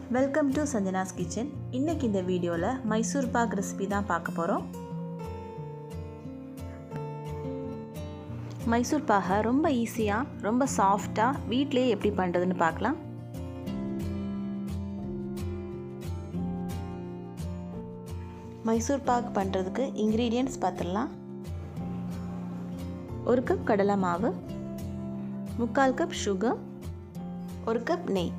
welcome to சஞ்சனாஸ் kitchen இன்னைக்கு இந்த வீடியோவில் மைசூர் பாக் ரெசிபி தான் பார்க்க போகிறோம் மைசூர் பாகை ரொம்ப ஈஸியாக ரொம்ப சாஃப்டாக வீட்டிலேயே எப்படி பண்ணுறதுன்னு பார்க்கலாம் மைசூர் பாக் பண்ணுறதுக்கு இன்க்ரீடியன்ட்ஸ் பார்த்துடலாம் ஒரு கப் கடலை மாவு முக்கால் கப் சுகர் ஒரு கப் நெய்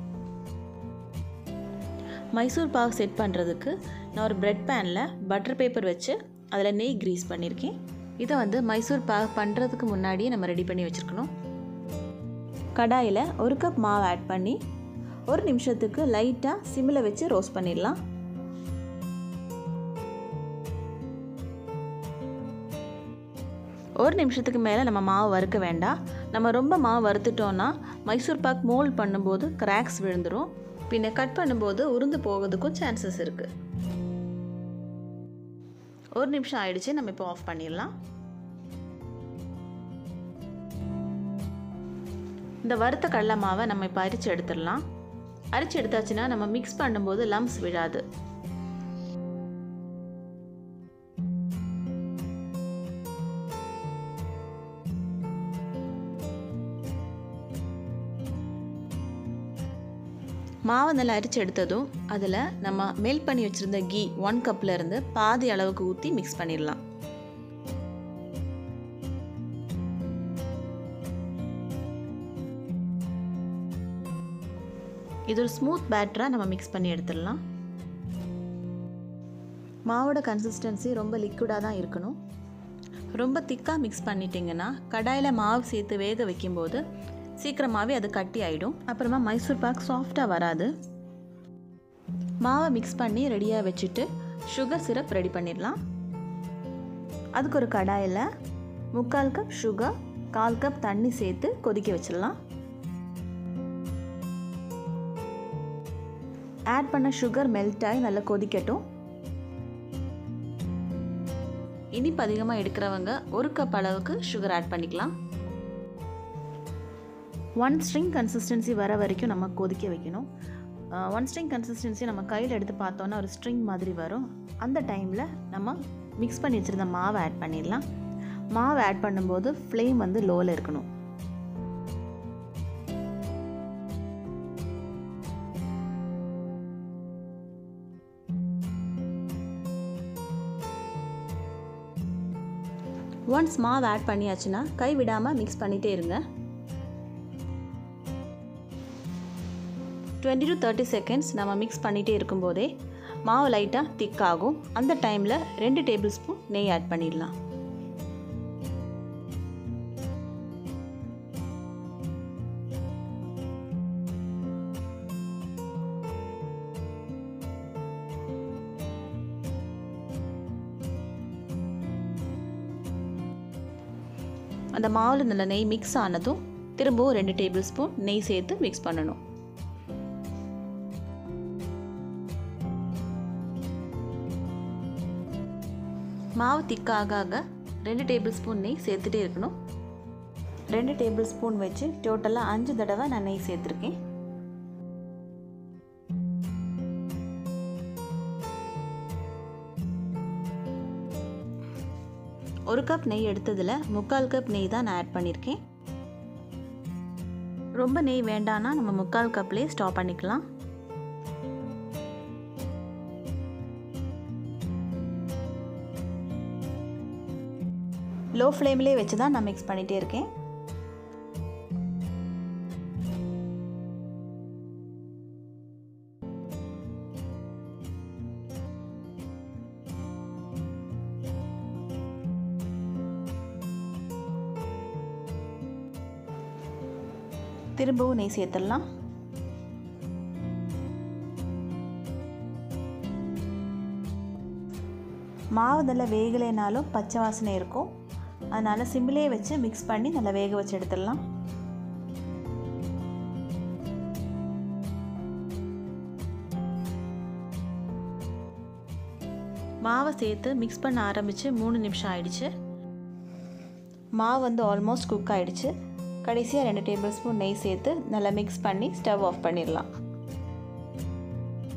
மைசூர் பாக் செட் பண்ணுறதுக்கு நான் ஒரு ப்ரெட் பேனில் பட்டர் பேப்பர் வச்சு அதில் நெய் க்ரீஸ் பண்ணியிருக்கேன் இதை வந்து மைசூர் பாக் பண்ணுறதுக்கு முன்னாடியே நம்ம ரெடி பண்ணி வச்சுருக்கணும் கடாயில் ஒரு கப் மாவு ஆட் பண்ணி ஒரு நிமிஷத்துக்கு லைட்டாக சிம்மில் வச்சு ரோஸ்ட் பண்ணிடலாம் ஒரு நிமிஷத்துக்கு மேலே நம்ம மாவு வறுக்க வேண்டாம் நம்ம ரொம்ப மாவு வறுத்துட்டோன்னா மைசூர் பாக் மோல்ட் பண்ணும்போது கிராக்ஸ் விழுந்துடும் பின்ன கட் பண்ணும்போது உருந்து போகிறதுக்கும் சான்சஸ் இருக்குது ஒரு நிமிஷம் ஆயிடுச்சு நம்ம இப்போ ஆஃப் பண்ணிடலாம் இந்த வறுத்த கடலை மாவை நம்ம இப்போ அரிச்சு எடுத்துடலாம் அரிச்சு எடுத்தாச்சுன்னா நம்ம மிக்ஸ் பண்ணும்போது லம்ஸ் விழாது மாவை நல்லா அரிச்சு எடுத்ததும் அதில் நம்ம மெல்ட் பண்ணி வச்சுருந்த கீ ஒன் கப்பில் இருந்து பாதி அளவுக்கு ஊற்றி மிக்ஸ் பண்ணிடலாம் இது ஒரு ஸ்மூத் பேட்டராக நம்ம மிக்ஸ் பண்ணி எடுத்துடலாம் மாவோட கன்சிஸ்டன்சி ரொம்ப லிக்விடாக தான் இருக்கணும் ரொம்ப திக்காக மிக்ஸ் பண்ணிட்டீங்கன்னா கடாயில் மாவு சேர்த்து வேக வைக்கும்போது சீக்கிரமாகவே அது கட்டி ஆகிடும் அப்புறமா மைசூர் பாக் சாஃப்டாக வராது மாவை மிக்ஸ் பண்ணி ரெடியாக வச்சுட்டு சுகர் சிரப் ரெடி பண்ணிடலாம் அதுக்கு ஒரு கடாயில் முக்கால் கப் சுகர் கால் கப் தண்ணி சேர்த்து கொதிக்க வச்சிடலாம் ஆட் பண்ண சுகர் மெல்ட் ஆகி நல்லா கொதிக்கட்டும் இனிப்பு அதிகமாக எடுக்கிறவங்க ஒரு கப் அளவுக்கு சுகர் ஆட் பண்ணிக்கலாம் ஒன் ஸ்ட்ரிங் கன்சிஸ்டன்சி வர வரைக்கும் நம்ம கொதிக்க வைக்கணும் ஒன் ஸ்ட்ரிங் கன்சிஸ்டன்சி நம்ம கையில் எடுத்து பார்த்தோன்னா ஒரு ஸ்ட்ரிங் மாதிரி வரும் அந்த டைமில் நம்ம மிக்ஸ் பண்ணி வச்சுருந்த மாவை ஆட் பண்ணிடலாம் மாவை ஆட் பண்ணும்போது ஃப்ளேம் வந்து லோவில் இருக்கணும் ஒன்ஸ் மாவு ஆட் பண்ணியாச்சுன்னா கை விடாமல் மிக்ஸ் பண்ணிகிட்டே இருங்க டுவெண்ட்டி டு தேர்ட்டி செகண்ட்ஸ் நம்ம மிக்ஸ் பண்ணிகிட்டே இருக்கும்போதே மாவு லைட்டாக திக் ஆகும் அந்த டைமில் ரெண்டு டேபிள் ஸ்பூன் நெய் ஆட் பண்ணிடலாம் அந்த மாவில் நல்ல நெய் மிக்ஸ் ஆனதும் திரும்பவும் ரெண்டு டேபிள் ஸ்பூன் நெய் சேர்த்து மிக்ஸ் பண்ணணும் மாவு திக்காக ஆக ரெண்டு டேபிள் ஸ்பூன் நெய் சேர்த்துட்டே இருக்கணும் ரெண்டு டேபிள் ஸ்பூன் வச்சு டோட்டலாக அஞ்சு தடவை நான் நெய் சேர்த்துருக்கேன் ஒரு கப் நெய் எடுத்ததில் முக்கால் கப் நெய் தான் நான் ஆட் பண்ணியிருக்கேன் ரொம்ப நெய் வேண்டான்னா நம்ம முக்கால் கப்லேயே ஸ்டாப் பண்ணிக்கலாம் லோ ஃப்ளேம்லேயே வச்சு தான் நான் மிக்ஸ் பண்ணிகிட்டே இருக்கேன் திரும்பவும் நெய் சேர்த்துடலாம் மாவு நல்லா வேகலைனாலும் பச்சை வாசனை இருக்கும் அதனால் சிம்மிலே வச்சு மிக்ஸ் பண்ணி நல்லா வேக வச்சு எடுத்துடலாம் மாவை சேர்த்து மிக்ஸ் பண்ண ஆரம்பித்து மூணு நிமிஷம் ஆயிடுச்சு மாவு வந்து ஆல்மோஸ்ட் குக் ஆகிடுச்சு கடைசியாக ரெண்டு டேபிள் ஸ்பூன் நெய் சேர்த்து நல்லா மிக்ஸ் பண்ணி ஸ்டவ் ஆஃப் பண்ணிடலாம்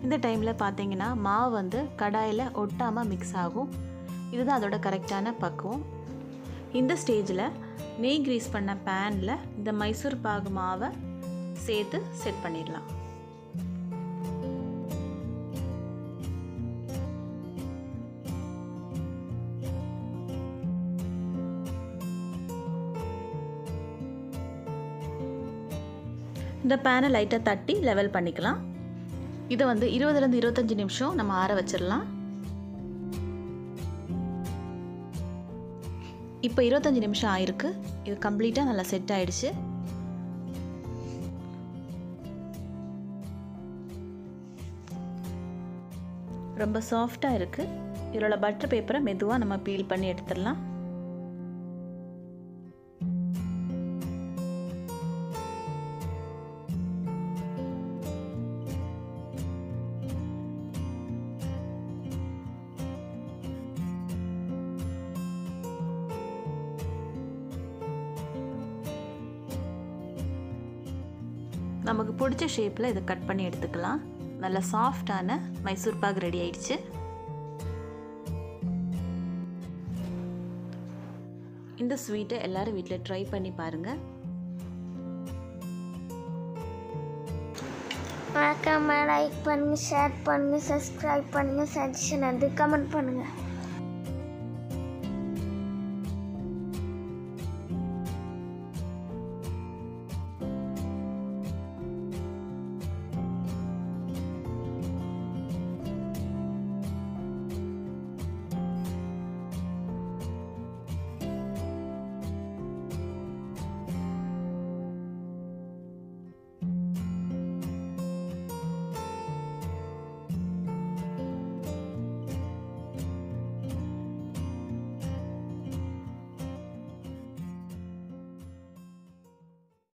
இந்த டைமில் பார்த்தீங்கன்னா மாவு வந்து கடாயில் ஒட்டாமல் மிக்ஸ் ஆகும் இதுதான் அதோட கரெக்டான பக்குவம் இந்த ஸ்டேஜில் நெய் க்ரீஸ் பண்ண பேனில் இந்த மைசூர் பாகு மாவை சேர்த்து செட் பண்ணிடலாம் இந்த பேனை லைட்டாக தட்டி லெவல் பண்ணிக்கலாம் இதை வந்து இருபதுலேருந்து இருபத்தஞ்சி நிமிஷம் நம்ம ஆற வச்சிடலாம் இப்போ இருபத்தஞ்சி நிமிஷம் ஆயிருக்கு இது கம்ப்ளீட்டாக நல்லா செட் ஆயிடுச்சு ரொம்ப சாஃப்டாக இருக்குது இதோட பட்டர் பேப்பரை மெதுவாக நம்ம பீல் பண்ணி எடுத்துடலாம் நமக்கு பிடிச்ச ஷேப்பில் இதை கட் பண்ணி எடுத்துக்கலாம் நல்ல சாஃப்டான மைசூர் பாக் ரெடி ஆயிடுச்சு இந்த ஸ்வீட்டை எல்லாரும் வீட்டில் ட்ரை பண்ணி பாருங்கள் மறக்காம லைக் பண்ணுங்க ஷேர் பண்ணுங்க சப்ஸ்கிரைப் பண்ணுங்க சஜஷன் வந்து கமெண்ட் பண்ணுங்க